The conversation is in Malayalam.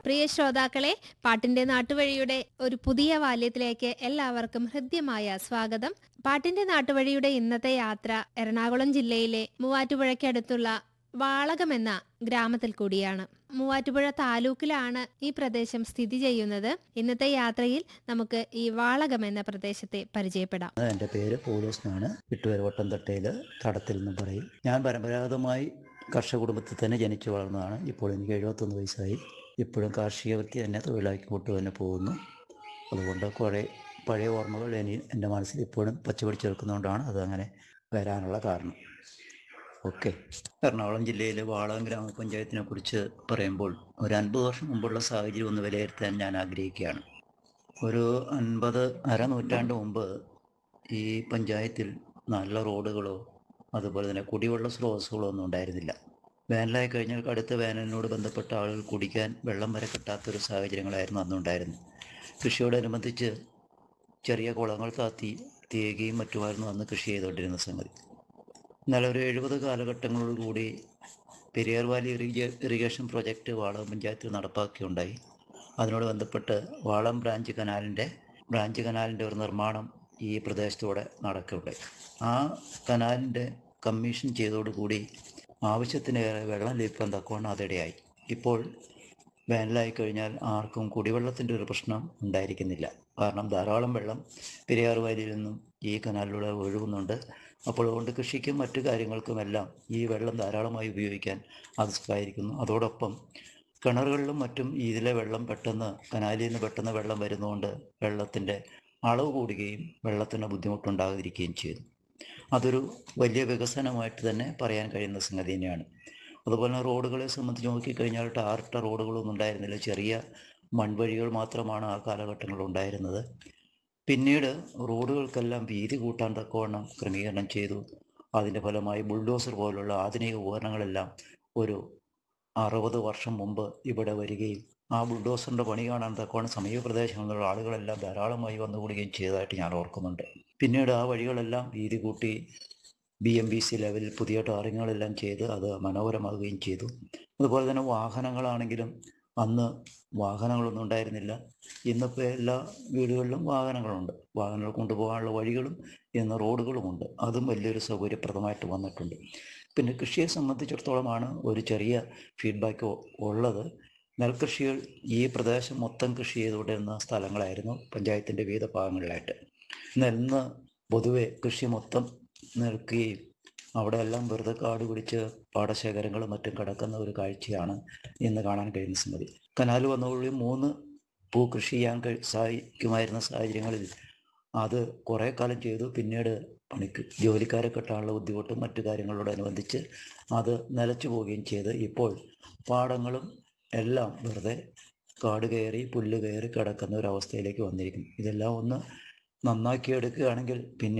പ്രിയ ശ്രോതാക്കളെ പാട്ടിന്റെ നാട്ടുവഴിയുടെ ഒരു പുതിയ വാല്യത്തിലേക്ക് എല്ലാവർക്കും ഹൃദ്യമായ സ്വാഗതം പാട്ടിന്റെ നാട്ടുവഴിയുടെ ഇന്നത്തെ യാത്ര എറണാകുളം ജില്ലയിലെ മൂവാറ്റുപുഴയ്ക്കടുത്തുള്ള വാളകം എന്ന ഗ്രാമത്തിൽ കൂടിയാണ് മൂവാറ്റുപുഴ താലൂക്കിലാണ് ഈ പ്രദേശം സ്ഥിതി ചെയ്യുന്നത് ഇന്നത്തെ യാത്രയിൽ നമുക്ക് ഈ വാളകം എന്ന പ്രദേശത്തെ പരിചയപ്പെടാം എൻ്റെ പേര് പൗലോസ് എന്നാണ് വിട്ടുവരവട്ടം തട്ടയിൽ തടത്തിൽ എന്ന് പറയും ഞാൻ പരമ്പരാഗതമായി കർഷക കുടുംബത്തിൽ തന്നെ ജനിച്ചു വളർന്നതാണ് ഇപ്പോൾ എനിക്ക് എഴുപത്തൊന്ന് വയസ്സായി ഇപ്പോഴും കാർഷിക വൃത്തി തന്നെ തൊഴിലാക്കി കൊണ്ടു തന്നെ പോകുന്നു അതുകൊണ്ട് കുറേ പഴയ ഓർമ്മകൾ ഇനി എൻ്റെ മനസ്സിൽ ഇപ്പോഴും പച്ചപിടിച്ച് നിൽക്കുന്നതുകൊണ്ടാണ് അതങ്ങനെ വരാനുള്ള കാരണം ഓക്കെ എറണാകുളം ജില്ലയിലെ വാളകം ഗ്രാമപഞ്ചായത്തിനെ കുറിച്ച് പറയുമ്പോൾ ഒരു അൻപത് വർഷം മുമ്പുള്ള സാഹചര്യം ഒന്ന് വിലയിരുത്താൻ ഞാൻ ആഗ്രഹിക്കുകയാണ് ഒരു അൻപത് അരനൂറ്റാണ്ട് മുമ്പ് ഈ പഞ്ചായത്തിൽ നല്ല റോഡുകളോ അതുപോലെ തന്നെ കുടിവെള്ള സ്രോതസ്സുകളോ ഒന്നും ഉണ്ടായിരുന്നില്ല വേനലായി കഴിഞ്ഞാൽ കടുത്ത വേനലിനോട് ബന്ധപ്പെട്ട ആളുകൾ കുടിക്കാൻ വെള്ളം വരെ കിട്ടാത്തൊരു സാഹചര്യങ്ങളായിരുന്നു അന്നുണ്ടായിരുന്നത് കൃഷിയോടനുബന്ധിച്ച് ചെറിയ കുളങ്ങൾ താത്തി തേകയും മറ്റുമായിരുന്നു അന്ന് കൃഷി ചെയ്തുകൊണ്ടിരുന്ന സംഗതി എന്നാൽ ഒരു എഴുപത് കാലഘട്ടങ്ങളോടുകൂടി പെരിയാർ വാലി ഇറിഗ ഇറിഗേഷൻ പ്രോജക്റ്റ് വാളകം പഞ്ചായത്തിൽ നടപ്പാക്കിയുണ്ടായി അതിനോട് ബന്ധപ്പെട്ട് വാളം ബ്രാഞ്ച് കനാലിൻ്റെ ബ്രാഞ്ച് കനാലിൻ്റെ ഒരു നിർമ്മാണം ഈ പ്രദേശത്തൂടെ നടക്കുകയുണ്ടായി ആ കനാലിൻ്റെ കമ്മീഷൻ ചെയ്തതോടുകൂടി ആവശ്യത്തിനേറെ വെള്ളം ലഭിക്കാൻ തക്കവണ്ണം അതിടെയായി ഇപ്പോൾ വേനലായി കഴിഞ്ഞാൽ ആർക്കും കുടിവെള്ളത്തിൻ്റെ ഒരു പ്രശ്നം ഉണ്ടായിരിക്കുന്നില്ല കാരണം ധാരാളം വെള്ളം പെരിയാർ വാലിയിൽ നിന്നും ഈ കനാലിലൂടെ ഒഴുകുന്നുണ്ട് അപ്പോൾ അതുകൊണ്ട് കൃഷിക്കും മറ്റു കാര്യങ്ങൾക്കുമെല്ലാം ഈ വെള്ളം ധാരാളമായി ഉപയോഗിക്കാൻ അത് സഹായിക്കുന്നു അതോടൊപ്പം കിണറുകളിലും മറ്റും ഇതിലെ വെള്ളം പെട്ടെന്ന് കനാലിൽ നിന്ന് പെട്ടെന്ന് വെള്ളം വരുന്നതുകൊണ്ട് വെള്ളത്തിൻ്റെ അളവ് കൂടുകയും വെള്ളത്തിന് ബുദ്ധിമുട്ടുണ്ടാകാതിരിക്കുകയും ചെയ്തു അതൊരു വലിയ വികസനമായിട്ട് തന്നെ പറയാൻ കഴിയുന്ന സംഗതി തന്നെയാണ് അതുപോലെ തന്നെ റോഡുകളെ സംബന്ധിച്ച് നോക്കിക്കഴിഞ്ഞാൽ ടാറിട്ട റോഡുകളൊന്നും ഉണ്ടായിരുന്നില്ല ചെറിയ മൺവഴികൾ മാത്രമാണ് ആ കാലഘട്ടങ്ങളിൽ ഉണ്ടായിരുന്നത് പിന്നീട് റോഡുകൾക്കെല്ലാം വീതി കൂട്ടാൻ തക്കവണ്ണം ക്രമീകരണം ചെയ്തു അതിൻ്റെ ഫലമായി ബുൾഡോസർ പോലുള്ള ആധുനിക ഉപകരണങ്ങളെല്ലാം ഒരു അറുപത് വർഷം മുമ്പ് ഇവിടെ വരികയും ആ ബുൾഡോസറിൻ്റെ പണി കാണാൻ തക്കവണ്ണം സമീപ പ്രദേശങ്ങളിലുള്ള ആളുകളെല്ലാം ധാരാളമായി വന്നുകൂടുകയും ചെയ്തതായിട്ട് ഞാൻ ഓർക്കുന്നുണ്ട് പിന്നീട് ആ വഴികളെല്ലാം വീതി കൂട്ടി ബി എം ബി സി ലെവലിൽ പുതിയ ടാറിങ്ങുകളെല്ലാം ചെയ്ത് അത് മനോഹരമാകുകയും ചെയ്തു അതുപോലെ തന്നെ വാഹനങ്ങളാണെങ്കിലും അന്ന് വാഹനങ്ങളൊന്നും ഉണ്ടായിരുന്നില്ല ഇന്നിപ്പോൾ എല്ലാ വീടുകളിലും വാഹനങ്ങളുണ്ട് വാഹനങ്ങൾ കൊണ്ടുപോകാനുള്ള വഴികളും ഇന്ന് റോഡുകളുമുണ്ട് അതും വലിയൊരു സൗകര്യപ്രദമായിട്ട് വന്നിട്ടുണ്ട് പിന്നെ കൃഷിയെ സംബന്ധിച്ചിടത്തോളമാണ് ഒരു ചെറിയ ഫീഡ്ബാക്ക് ഉള്ളത് നെൽകൃഷികൾ ഈ പ്രദേശം മൊത്തം കൃഷി ചെയ്തുകൊണ്ടിരുന്ന സ്ഥലങ്ങളായിരുന്നു പഞ്ചായത്തിൻ്റെ വിവിധ ഭാഗങ്ങളിലായിട്ട് എന്നാൽ ഇന്ന് പൊതുവെ കൃഷി മൊത്തം നിൽക്കുകയും അവിടെ എല്ലാം വെറുതെ കാട് പിടിച്ച് പാടശേഖരങ്ങളും മറ്റും കിടക്കുന്ന ഒരു കാഴ്ചയാണ് ഇന്ന് കാണാൻ കഴിയുന്ന സംഗതി കനാൽ വന്നതോടുകൂടി മൂന്ന് പൂ കൃഷി ചെയ്യാൻ കഴി സാധിക്കുമായിരുന്ന സാഹചര്യങ്ങളിൽ അത് കുറേ കാലം ചെയ്തു പിന്നീട് പണിക്ക് ജോലിക്കാരെ കിട്ടാനുള്ള ബുദ്ധിമുട്ടും മറ്റു കാര്യങ്ങളോടനുബന്ധിച്ച് അത് നിലച്ചു പോവുകയും ചെയ്ത് ഇപ്പോൾ പാടങ്ങളും എല്ലാം വെറുതെ കാട് കയറി പുല്ല് കയറി കിടക്കുന്ന ഒരു അവസ്ഥയിലേക്ക് വന്നിരിക്കും ഇതെല്ലാം ഒന്ന് നന്നാക്കി എടുക്കുകയാണെങ്കിൽ പിന്നെ